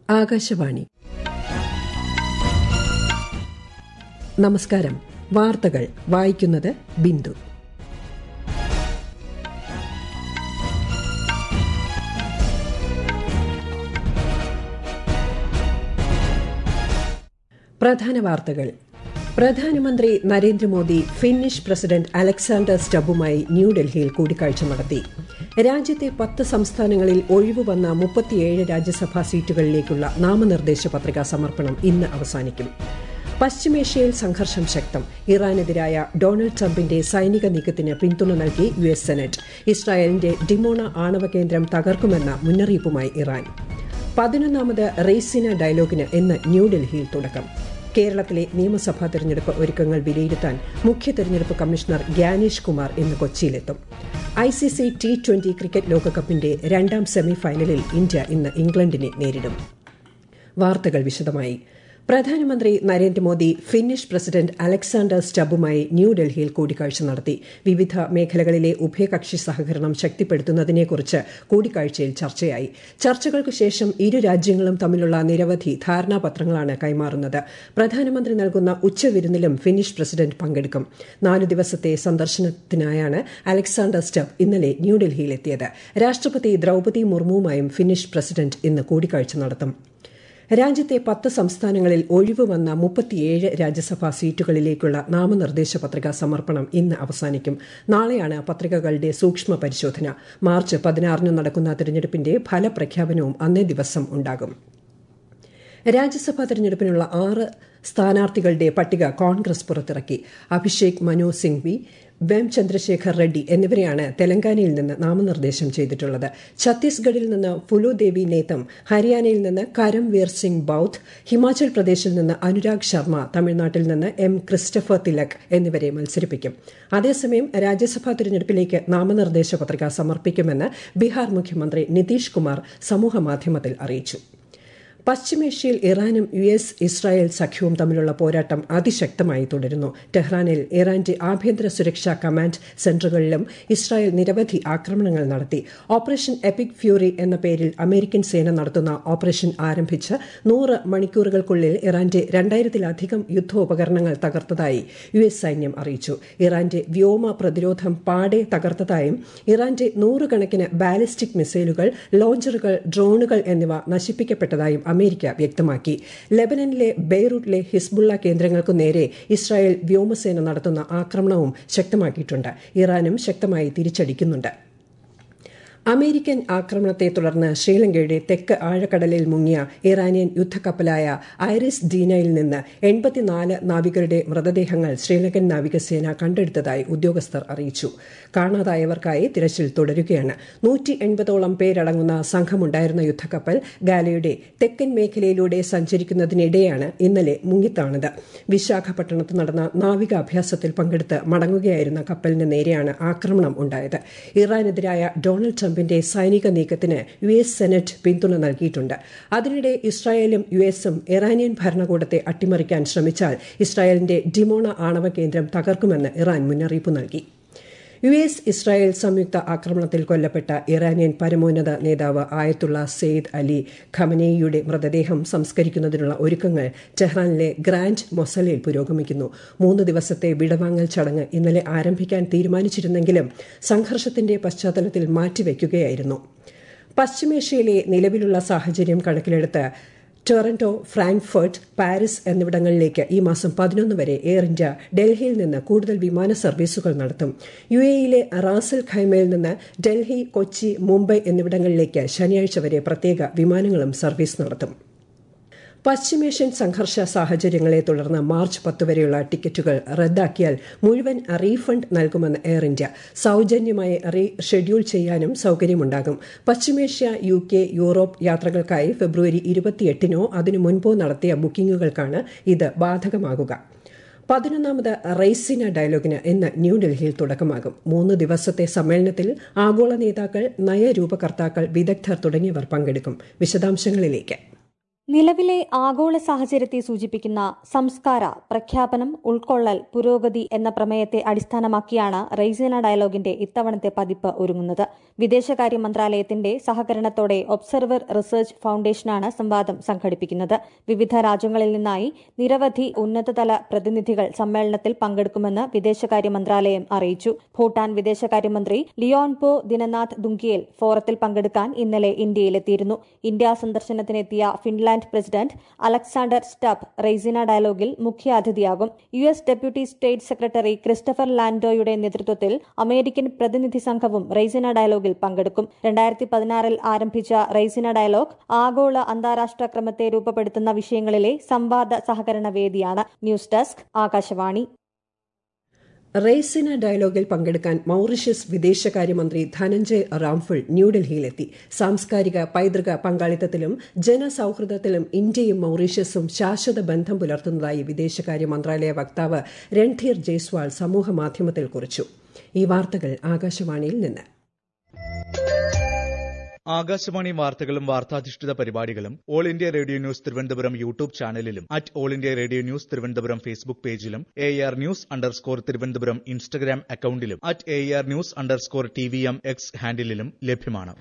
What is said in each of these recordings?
ആകാശവാണി നമസ്കാരം വാർത്തകൾ വായിക്കുന്നത് ബിന്ദു പ്രധാന വാർത്തകൾ പ്രധാനമന്ത്രി നരേന്ദ്രമോദി ഫിന്നിഷ് പ്രസിഡന്റ് അലക്സാണ്ടർ സ്റ്റബുമായി ന്യൂഡൽഹിയിൽ കൂടിക്കാഴ്ച നടത്തി രാജ്യത്തെ പത്ത് സംസ്ഥാനങ്ങളിൽ ഒഴിവ് വന്ന മുപ്പത്തിയേഴ് രാജ്യസഭാ സീറ്റുകളിലേക്കുള്ള നാമനിർദ്ദേശ പത്രികാ സമർപ്പണം ഇന്ന് അവസാനിക്കും പശ്ചിമേഷ്യയിൽ സംഘർഷം ശക്തം ഇറാനെതിരായ ഡൊണാൾഡ് ട്രംപിന്റെ സൈനിക നീക്കത്തിന് പിന്തുണ നൽകി യു എസ് സെനറ്റ് ഇസ്രായേലിന്റെ ഡിമോണ ആണവ കേന്ദ്രം തകർക്കുമെന്ന മുന്നറിയിപ്പുമായി ഇറാൻ പതിനൊന്നാമത് റെയ്സിന ഡയലോഗിന് ഇന്ന് ന്യൂഡൽഹിയിൽ തുടക്കം കേരളത്തിലെ നിയമസഭാ തെരഞ്ഞെടുപ്പ് ഒരുക്കങ്ങൾ വിലയിരുത്താൻ മുഖ്യ തെരഞ്ഞെടുപ്പ് കമ്മീഷണർ ഗ്യാനേഷ് കുമാർ ഇന്ന് കൊച്ചിയിലെത്തും ഐസിസി ടി ട്വന്റി ക്രിക്കറ്റ് ലോകകപ്പിന്റെ രണ്ടാം സെമിഫൈനലിൽ ഇന്ത്യ ഇന്ന് ഇംഗ്ലണ്ടിനെ നേരിടും വാർത്തകൾ വിശദമായി പ്രധാനമന്ത്രി നരേന്ദ്രമോദി ഫിന്നിഷ് പ്രസിഡന്റ് അലക്സാണ്ടർ സ്റ്റബുമായി ന്യൂഡൽഹിയിൽ കൂടിക്കാഴ്ച നടത്തി വിവിധ മേഖലകളിലെ ഉഭയകക്ഷി സഹകരണം ശക്തിപ്പെടുത്തുന്നതിനെക്കുറിച്ച് കൂടിക്കാഴ്ചയിൽ ചർച്ചയായി ചർച്ചകൾക്കു ശേഷം ഇരു രാജ്യങ്ങളും തമ്മിലുള്ള നിരവധി ധാരണാപത്രങ്ങളാണ് കൈമാറുന്നത് പ്രധാനമന്ത്രി നൽകുന്ന ഉച്ചവിരുന്നിലും ഫിന്നിഷ് പ്രസിഡന്റ് പങ്കെടുക്കും നാലു ദിവസത്തെ സന്ദർശനത്തിനായാണ് അലക്സാണ്ടർ സ്റ്റബ് ഇന്നലെ ന്യൂഡൽഹിയിലെത്തിയത് രാഷ്ട്രപതി ദ്രൌപതി മുർമുവുമായും ഫിന്നിഷ് പ്രസിഡന്റ് ഇന്ന് കൂടിക്കാഴ്ച നടത്തും രാജ്യത്തെ പത്ത് സംസ്ഥാനങ്ങളിൽ ഒഴിവ് വന്ന മുപ്പത്തിയേഴ് രാജ്യസഭാ സീറ്റുകളിലേക്കുള്ള നാമനിർദ്ദേശ പത്രികാ സമർപ്പണം ഇന്ന് അവസാനിക്കും നാളെയാണ് പത്രികകളുടെ സൂക്ഷ്മ പരിശോധന മാർച്ച് പതിനാറിന് നടക്കുന്ന തെരഞ്ഞെടുപ്പിന്റെ ഫലപ്രഖ്യാപനവും അന്നേ ദിവസം ഉണ്ടാകും രാജ്യസഭാ തെരഞ്ഞെടുപ്പിനുള്ള ആറ് സ്ഥാനാർത്ഥികളുടെ പട്ടിക കോൺഗ്രസ് പുറത്തിറക്കി അഭിഷേക് മനു സിംഗ്വി വെം ചന്ദ്രശേഖർ റെഡ്ഡി എന്നിവരെയാണ് തെലങ്കാനയിൽ നിന്ന് നാമനിർദ്ദേശം ചെയ്തിട്ടുള്ളത് ഛത്തീസ്ഗഡിൽ നിന്ന് ഫുലോദേവി നേതം ഹരിയാനയിൽ നിന്ന് കരംവീർ സിംഗ് ബൌത്ത് ഹിമാചൽ പ്രദേശിൽ നിന്ന് അനുരാഗ് ശർമ്മ തമിഴ്നാട്ടിൽ നിന്ന് എം ക്രിസ്റ്റഫർ തിലക് എന്നിവരെ മത്സരിപ്പിക്കും അതേസമയം രാജ്യസഭാ തെരഞ്ഞെടുപ്പിലേക്ക് നാമനിർദ്ദേശ പത്രിക സമർപ്പിക്കുമെന്ന് ബീഹാർ മുഖ്യമന്ത്രി നിതീഷ് കുമാർ സമൂഹമാധ്യമത്തിൽ അറിയിച്ചു പശ്ചിമേഷ്യയിൽ ഇറാനും യു എസ് ഇസ്രായേൽ സഖ്യവും തമ്മിലുള്ള പോരാട്ടം അതിശക്തമായി തുടരുന്നു ടെഹ്റാനിൽ ഇറാന്റെ ആഭ്യന്തര സുരക്ഷാ കമാൻഡ് സെന്ററുകളിലും ഇസ്രായേൽ നിരവധി ആക്രമണങ്ങൾ നടത്തി ഓപ്പറേഷൻ എപ്പിക് ഫ്യൂറി എന്ന പേരിൽ അമേരിക്കൻ സേന നടത്തുന്ന ഓപ്പറേഷൻ ആരംഭിച്ച് നൂറ് മണിക്കൂറുകൾക്കുള്ളിൽ ഇറാന്റെ രണ്ടായിരത്തിലധികം യുദ്ധോപകരണങ്ങൾ തകർത്തതായി യു എസ് സൈന്യം അറിയിച്ചു ഇറാന്റെ വ്യോമ പ്രതിരോധം പാടെ തകർത്തതായും ഇറാന്റെ നൂറുകണക്കിന് ബാലിസ്റ്റിക് മിസൈലുകൾ ലോഞ്ചറുകൾ ഡ്രോണുകൾ എന്നിവ നശിപ്പിക്കപ്പെട്ടതായും അമേരിക്ക വ്യക്തമാക്കി ലെബനനിലെ ബെയ്റൂട്ടിലെ ഹിസ്ബുള്ള കേന്ദ്രങ്ങൾക്കു നേരെ ഇസ്രായേൽ വ്യോമസേന നടത്തുന്ന ആക്രമണവും ശക്തമാക്കിയിട്ടുണ്ട് ഇറാനും ശക്തമായി തിരിച്ചടിക്കുന്നുണ്ട് അമേരിക്കൻ ആക്രമണത്തെ തുടർന്ന് ശ്രീലങ്കയുടെ തെക്ക് ആഴക്കടലിൽ മുങ്ങിയ ഇറാനിയൻ യുദ്ധക്കപ്പലായ ഐറിസ് ഡീനയിൽ നിന്ന് എൺപത്തിനാല് നാവികരുടെ മൃതദേഹങ്ങൾ ശ്രീലങ്കൻ നാവികസേന കണ്ടെടുത്തതായി ഉദ്യോഗസ്ഥർ അറിയിച്ചു കാണാതായവർക്കായി തിരച്ചിൽ തുടരുകയാണ് നൂറ്റി എൺപതോളം പേരടങ്ങുന്ന സംഘമുണ്ടായിരുന്ന യുദ്ധക്കപ്പൽ ഗാലയുടെ തെക്കൻ മേഖലയിലൂടെ സഞ്ചരിക്കുന്നതിനിടെയാണ് ഇന്നലെ മുങ്ങിത്താണത് വിശാഖപട്ടണത്ത് നടന്ന നാവികാഭ്യാസത്തിൽ പങ്കെടുത്ത് മടങ്ങുകയായിരുന്ന കപ്പലിന് നേരെയാണ് ആക്രമണം ഉണ്ടായത് ഇറാനെതിരായ ഡൊണാൾഡ് ട്രംപിന്റെ സൈനിക നീക്കത്തിന് യു എസ് സെനറ്റ് പിന്തുണ നൽകിയിട്ടുണ്ട് അതിനിടെ ഇസ്രായേലും യു എസും ഇറാനിയൻ ഭരണകൂടത്തെ അട്ടിമറിക്കാൻ ശ്രമിച്ചാൽ ഇസ്രായേലിന്റെ ഡിമോണ ആണവ കേന്ദ്രം തകർക്കുമെന്ന് ഇറാൻ മുന്നറിയിപ്പ് നൽകി യു എസ് ഇസ്രായേൽ സംയുക്ത ആക്രമണത്തിൽ കൊല്ലപ്പെട്ട ഇറാനിയൻ പരമോന്നത നേതാവ് ആയത്തുള്ള സെയ്ദ് അലി ഖമനേയിയുടെ മൃതദേഹം സംസ്കരിക്കുന്നതിനുള്ള ഒരുക്കങ്ങൾ ടെഹ്റാനിലെ ഗ്രാൻഡ് മൊസലയിൽ പുരോഗമിക്കുന്നു മൂന്ന് ദിവസത്തെ വിടവാങ്ങൽ ചടങ്ങ് ഇന്നലെ ആരംഭിക്കാൻ തീരുമാനിച്ചിരുന്നെങ്കിലും സംഘർഷത്തിന്റെ പശ്ചാത്തലത്തിൽ മാറ്റിവെക്കുകയായിരുന്നു പശ്ചിമേഷ്യയിലെ നിലവിലുള്ള സാഹചര്യം കണക്കിലെടുത്ത് ടൊറന്റോ ഫ്രാങ്ക്ഫർട്ട് പാരീസ് എന്നിവിടങ്ങളിലേക്ക് ഈ മാസം പതിനൊന്ന് വരെ എയർ ഇന്ത്യ ഡൽഹിയിൽ നിന്ന് കൂടുതൽ വിമാന സർവീസുകൾ നടത്തും യു എയിലെ റാസൽ ഖൈമയിൽ നിന്ന് ഡൽഹി കൊച്ചി മുംബൈ എന്നിവിടങ്ങളിലേക്ക് ശനിയാഴ്ച വരെ പ്രത്യേക വിമാനങ്ങളും സർവീസ് നടത്തും പശ്ചിമേഷ്യൻ സംഘർഷ സാഹചര്യങ്ങളെ തുടർന്ന് മാർച്ച് പത്ത് വരെയുള്ള ടിക്കറ്റുകൾ റദ്ദാക്കിയാൽ മുഴുവൻ റീഫണ്ട് നൽകുമെന്ന് എയർ ഇന്ത്യ സൌജന്യമായി റീ ഷെഡ്യൂൾ ചെയ്യാനും സൌകര്യമുണ്ടാകും പശ്ചിമേഷ്യ യു കെ യൂറോപ്പ് യാത്രകൾക്കായി ഫെബ്രുവരി ഇരുപത്തിയെട്ടിനോ അതിനു മുൻപോ നടത്തിയ ബുക്കിംഗുകൾക്കാണ് ഇത് ബാധകമാകുക പതിനൊന്നാമത് റെയ്സിന ഡയലോഗിന് ഇന്ന് ന്യൂഡൽഹിയിൽ തുടക്കമാകും മൂന്ന് ദിവസത്തെ സമ്മേളനത്തിൽ ആഗോള നേതാക്കൾ നയരൂപകർത്താക്കൾ വിദഗ്ധർ തുടങ്ങിയവർ പങ്കെടുക്കും വിശദാംശങ്ങളിലേക്ക് നിലവിലെ ആഗോള സാഹചര്യത്തെ സൂചിപ്പിക്കുന്ന സംസ്കാര പ്രഖ്യാപനം ഉൾക്കൊള്ളൽ പുരോഗതി എന്ന പ്രമേയത്തെ അടിസ്ഥാനമാക്കിയാണ് റെയ്സിന ഡയലോഗിന്റെ ഇത്തവണത്തെ പതിപ്പ് ഒരുങ്ങുന്നത് വിദേശകാര്യ മന്ത്രാലയത്തിന്റെ സഹകരണത്തോടെ ഒബ്സർവർ റിസർച്ച് ഫൌണ്ടേഷനാണ് സംവാദം സംഘടിപ്പിക്കുന്നത് വിവിധ രാജ്യങ്ങളിൽ നിന്നായി നിരവധി ഉന്നതതല പ്രതിനിധികൾ സമ്മേളനത്തിൽ പങ്കെടുക്കുമെന്ന് വിദേശകാര്യ മന്ത്രാലയം അറിയിച്ചു ഭൂട്ടാൻ വിദേശകാര്യമന്ത്രി ലിയോൺപോ ദിനനാഥ് ദുങ്കിയേൽ ഫോറത്തിൽ പങ്കെടുക്കാൻ ഇന്നലെ ഇന്ത്യയിലെത്തിയിരുന്നു ഇന്ത്യ സന്ദർശനത്തിനെത്തിയ Finland president Alexander Stubb Raisina ഡയലോഗിൽ മുഖ്യാതിഥിയാകും U S deputy state secretary Christopher ലാൻഡോയുടെ നേതൃത്വത്തിൽ അമേരിക്കൻ പ്രതിനിധി സംഘവും റെയ്സിന ഡയലോഗിൽ പങ്കെടുക്കും രണ്ടായിരത്തി പതിനാറിൽ ആരംഭിച്ച റെയ്സിന ഡയലോഗ് ആഗോള അന്താരാഷ്ട്ര ക്രമത്തെ രൂപപ്പെടുത്തുന്ന വിഷയങ്ങളിലെ സംവാദ സഹകരണ വേദിയാണ് ന്യൂസ് ഡെസ്ക് ആകാശവാണി റെയ്സിന ഡയലോഗിൽ പങ്കെടുക്കാൻ മൌറീഷ്യസ് വിദേശകാര്യമന്ത്രി ധനഞ്ജയ് റാംഫുൾ ന്യൂഡൽഹിയിലെത്തി സാംസ്കാരിക പൈതൃക പങ്കാളിത്തത്തിലും ജനസൌഹൃദത്തിലും ഇന്ത്യയും മൌറീഷ്യസും ശാശ്വത ബന്ധം പുലർത്തുന്നതായി വിദേശകാര്യ മന്ത്രാലയ വക്താവ് രൺധീർ ജയ്സ്വാൾ സമൂഹമാധ്യമത്തിൽ കുറിച്ചു ഈ വാർത്തകൾ ആകാശവാണിയിൽ നിന്ന് ആകാശവാണി വാർത്തകളും വാർത്താധിഷ്ഠിത പരിപാടികളും all India radio news Thiruvananthapuram YouTube ചാനലിലും at all India radio news Thiruvananthapuram Facebook പേജിലും A R news underscore Thiruvananthapuram Instagram അക്കൌണ്ടിലും at A R news underscore T V M X ഹാൻഡിലും ലഭ്യമാണ്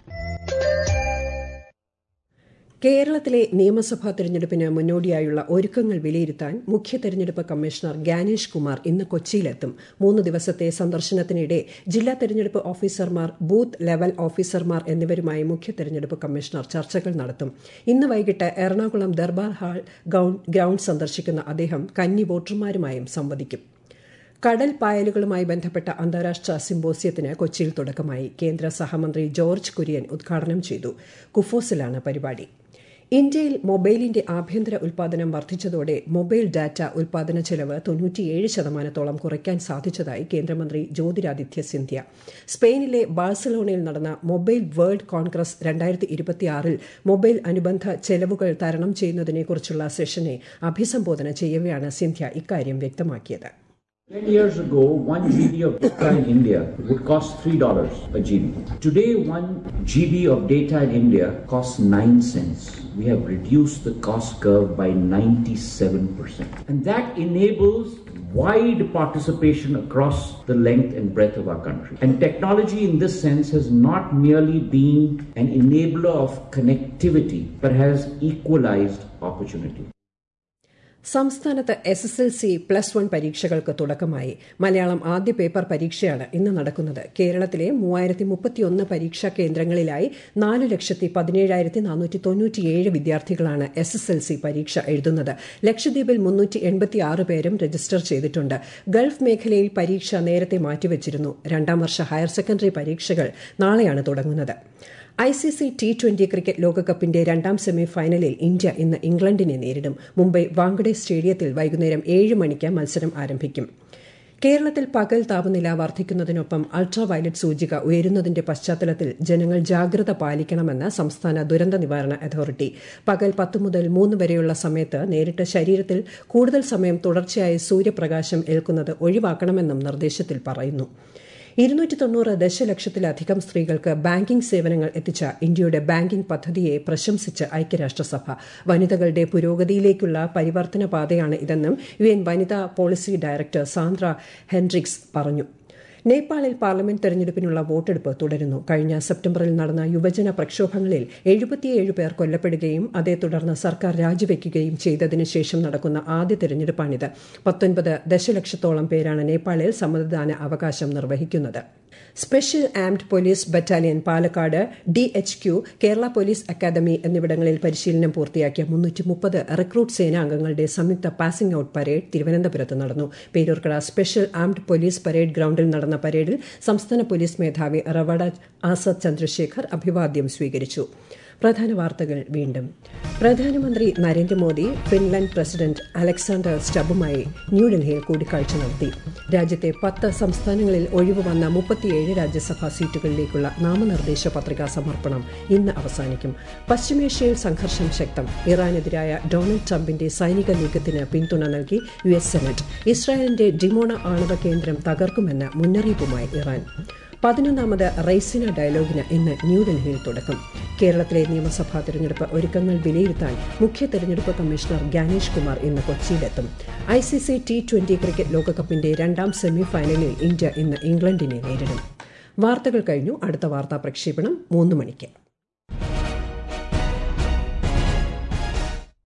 കേരളത്തിലെ നിയമസഭാ തെരഞ്ഞെടുപ്പിന് മുന്നോടിയായുള്ള ഒരുക്കങ്ങൾ വിലയിരുത്താൻ മുഖ്യ തെരഞ്ഞെടുപ്പ് കമ്മീഷണർ ഗാനേഷ് കുമാർ ഇന്ന് കൊച്ചിയിലെത്തും മൂന്ന് ദിവസത്തെ സന്ദർശനത്തിനിടെ ജില്ലാ തെരഞ്ഞെടുപ്പ് ഓഫീസർമാർ ബൂത്ത് ലെവൽ ഓഫീസർമാർ എന്നിവരുമായി മുഖ്യ തെരഞ്ഞെടുപ്പ് കമ്മീഷണർ ചർച്ചകൾ നടത്തും ഇന്ന് വൈകിട്ട് എറണാകുളം ദർബാർ ഹാൾ ഗ്രൌണ്ട് സന്ദർശിക്കുന്ന അദ്ദേഹം കന്നി വോട്ടർമാരുമായും സംവദിക്കും കടൽ പായലുകളുമായി ബന്ധപ്പെട്ട അന്താരാഷ്ട്ര സിംബോസിയത്തിന് കൊച്ചിയിൽ തുടക്കമായി കേന്ദ്ര സഹമന്ത്രി ജോർജ് കുര്യൻ ഉദ്ഘാടനം ചെയ്തു കുഫോസിലാണ് പരിപാടി ഇന്ത്യയിൽ മൊബൈലിന്റെ ആഭ്യന്തര ഉൽപാദനം വർദ്ധിച്ചതോടെ മൊബൈൽ ഡാറ്റ ഉൽപാദന ചെലവ് തൊണ്ണൂറ്റിയേഴ് ശതമാനത്തോളം കുറയ്ക്കാൻ സാധിച്ചതായി കേന്ദ്രമന്ത്രി ജ്യോതിരാദിത്യ സിന്ധ്യ സ്പെയിനിലെ ബാഴ്സലോണയിൽ നടന്ന മൊബൈൽ വേൾഡ് കോൺഗ്രസ് രണ്ടായിരത്തി ഇരുപത്തിയാറിൽ മൊബൈൽ അനുബന്ധ ചെലവുകൾ തരണം ചെയ്യുന്നതിനെക്കുറിച്ചുള്ള സെഷനെ അഭിസംബോധന ചെയ്യവെയാണ് സിന്ധ്യ ഇക്കാര്യം വ്യക്തമാക്കിയത് 10 years ago, 1 GB of data in India would cost $3 a GB. Today, 1 GB of data in India costs 9 cents. We have reduced the cost curve by 97%. And that enables wide participation across the length and breadth of our country. And technology in this sense has not merely been an enabler of connectivity, but has equalized opportunity. സംസ്ഥാനത്ത് S S L C plus one പരീക്ഷകൾക്ക് തുടക്കമായി മലയാളം ആദ്യ paper പരീക്ഷയാണ് ഇന്ന് നടക്കുന്നത് കേരളത്തിലെ മൂവായിരത്തി മുപ്പത്തിയൊന്ന് പരീക്ഷാ കേന്ദ്രങ്ങളിലായി നാല് ലക്ഷത്തി പതിനേഴായിരത്തി നാനൂറ്റി തൊണ്ണൂറ്റിയേഴ് വിദ്യാർത്ഥികളാണ് എസ് എസ് എൽ സി പരീക്ഷ എഴുതുന്നത് ലക്ഷദ്വീപിൽ മുന്നൂറ്റി എൺപത്തിയാറ് പേരും രജിസ്റ്റർ ചെയ്തിട്ടുണ്ട് ഗൾഫ് മേഖലയിൽ പരീക്ഷ നേരത്തെ മാറ്റിവച്ചിരുന്നു രണ്ടാം വർഷ ഹയർ സെക്കൻഡറി പരീക്ഷകൾ നാളെയാണ് തുടങ്ങുന്നത് I C C T twenty cricket ലോകകപ്പിന്റെ രണ്ടാം സെമി ഫൈനലിൽ ഇന്ത്യ ഇന്ന് ഇംഗ്ലണ്ടിനെ നേരിടും മുംബൈ വാങ്കഡെ സ്റ്റേഡിയത്തിൽ വൈകുന്നേരം ഏഴ് മണിക്ക് മത്സരം ആരംഭിക്കും കേരളത്തിൽ പകൽ താപനില വർദ്ധിക്കുന്നതിനൊപ്പം അൾട്രാ വയലറ്റ് സൂചിക ഉയരുന്നതിന്റെ പശ്ചാത്തലത്തിൽ ജനങ്ങൾ ജാഗ്രത പാലിക്കണമെന്ന് സംസ്ഥാന ദുരന്ത നിവാരണ അതോറിറ്റി പകൽ പത്ത് മുതൽ മൂന്ന് വരെയുള്ള സമയത്ത് നേരിട്ട് ശരീരത്തിൽ കൂടുതൽ സമയം തുടർച്ചയായി സൂര്യപ്രകാശം ഏൽക്കുന്നത് ഒഴിവാക്കണമെന്നും നിർദ്ദേശത്തിൽ പറയുന്നു ഇരുന്നൂറ്റി തൊണ്ണൂറ് ദശലക്ഷത്തിലധികം സ്ത്രീകൾക്ക് ബാങ്കിംഗ് സേവനങ്ങൾ എത്തിച്ച ഇന്ത്യയുടെ ബാങ്കിംഗ് പദ്ധതിയെ പ്രശംസിച്ച് ഐക്യരാഷ്ട്രസഭ വനിതകളുടെ പുരോഗതിയിലേക്കുള്ള പരിവർത്തന പാതയാണ് ഇതെന്നും യു എൻ വനിതാ പോളിസി ഡയറക്ടർ സാന്ദ്ര ഹെൻഡ്രിക്സ് പറഞ്ഞു നേപ്പാളിൽ പാർലമെന്റ് തെരഞ്ഞെടുപ്പിനുള്ള വോട്ടെടുപ്പ് തുടരുന്നു കഴിഞ്ഞ സെപ്റ്റംബറിൽ നടന്ന യുവജന പ്രക്ഷോഭങ്ങളിൽ എഴുപത്തിയേഴ് പേർ കൊല്ലപ്പെടുകയും അതേ തുടർന്ന് സർക്കാർ രാജിവെക്കുകയും ചെയ്തതിനു ശേഷം നടക്കുന്ന ആദ്യ തെരഞ്ഞെടുപ്പാണിത് പത്തൊൻപത് ദശലക്ഷത്തോളം പേരാണ് നേപ്പാളിൽ സമ്മതിദാന അവകാശം നിർവഹിക്കുന്നത് special armed police battalion Palakkad D H Q Kerala police academy എന്നിവിടങ്ങളിൽ പരിശീലനം പൂർത്തിയാക്കിയ മുന്നൂറ്റി മുപ്പത് റിക്രൂട്ട് സേനാംഗങ്ങളുടെ സംയുക്ത പാസിംഗ് ഔട്ട് പരേഡ് തിരുവനന്തപുരത്ത് നടന്നു Peroorkada special armed police parade ഗ്രൌണ്ടിൽ നടന്ന പരേഡിൽ സംസ്ഥാന പോലീസ് മേധാവി റവഡ ആസാദ് ചന്ദ്രശേഖർ അഭിവാദ്യം സ്വീകരിച്ചു പ്രധാന വാർത്തകൾ വീണ്ടും പ്രധാനമന്ത്രി നരേന്ദ്രമോദി ഫിൻലാൻഡ് പ്രസിഡന്റ് അലക്സാണ്ടർ സ്റ്റബുമായി ന്യൂഡൽഹിയിൽ കൂടിക്കാഴ്ച നടത്തി രാജ്യത്തെ പത്ത് സംസ്ഥാനങ്ങളിൽ ഒഴിവ് വന്ന മുപ്പത്തിയേഴ് രാജ്യസഭാ സീറ്റുകളിലേക്കുള്ള നാമനിർദ്ദേശ പത്രികാ സമർപ്പണം ഇന്ന് അവസാനിക്കും പശ്ചിമേഷ്യയിൽ സംഘർഷം ശക്തം ഇറാനെതിരായ ഡൊണാൾഡ് ട്രംപിന്റെ സൈനിക നീക്കത്തിന് പിന്തുണ നൽകി യു എസ് സെനറ്റ് ഇസ്രായേലിന്റെ ഡിമോണ ആണവ കേന്ദ്രം തകർക്കുമെന്ന് മുന്നറിയിപ്പുമായി ഇറാൻ പതിനൊന്നാമത് റൈസിന ഡയലോഗിന് ഇന്ന് ന്യൂഡൽഹിയിൽ തുടക്കം കേരളത്തിലെ നിയമസഭാ തെരഞ്ഞെടുപ്പ് ഒരുക്കങ്ങൾ വിലയിരുത്താൻ മുഖ്യ തെരഞ്ഞെടുപ്പ് കമ്മീഷണർ ഗ്യാനേഷ് കുമാർ ഇന്ന് കൊച്ചിയിലെത്തും I C C T twenty cricket ലോകകപ്പിന്റെ രണ്ടാം സെമി ഫൈനലിൽ ഇന്ത്യ ഇന്ന് ഇംഗ്ലണ്ടിനെ നേരിടും വാർത്തകൾ കഴിഞ്ഞു അടുത്ത വാർത്താ പ്രക്ഷേപണം മൂന്ന് മണിക്ക്